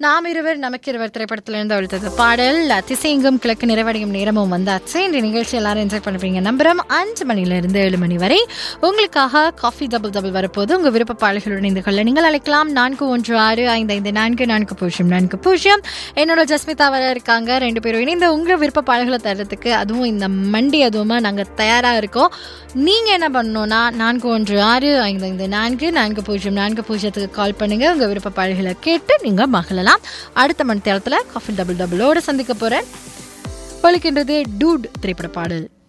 நாம் இருவர் நமக்கு இருவர் திரைப்படத்திலிருந்து ஒழித்தது பாடல் திசையெங்கும் கிழக்கு நிறைவடையும் நேரமும் வந்தாச்சு இந்த நிகழ்ச்சி எல்லாரும் என்ஜாய் பண்ணுவீங்க நம்புறோம் அஞ்சு மணில இருந்து ஏழு மணி வரை உங்களுக்காக காஃபி டபுள் டபுள் வரப்போது உங்க விருப்ப பாடல்களுடன் இணைந்து கொள்ள நீங்கள் அழைக்கலாம் நான்கு ஒன்று ஆறு ஐந்து ஐந்து நான்கு நான்கு பூஜ்ஜியம் நான்கு பூஜ்ஜியம் என்னோட ஜஸ்மிதா வர இருக்காங்க ரெண்டு பேரும் இணைந்து உங்க விருப்ப பாடல்களை தர்றதுக்கு அதுவும் இந்த மண்டி அதுவுமா நாங்க தயாரா இருக்கோம் நீங்க என்ன பண்ணணும்னா நான்கு ஒன்று ஆறு ஐந்து ஐந்து நான்கு நான்கு பூஜ்ஜியம் நான்கு பூஜ்ஜியத்துக்கு கால் பண்ணுங்க உங்க விருப்ப பாடல்களை கேட்டு நீங்க மகிழலாம் அடுத்த மணி தேரத்தில் காஃபி டபுள் டபுளோட சந்திக்க போறேன் ஒழிக்கின்றது டூட் திரைப்பட பாடல்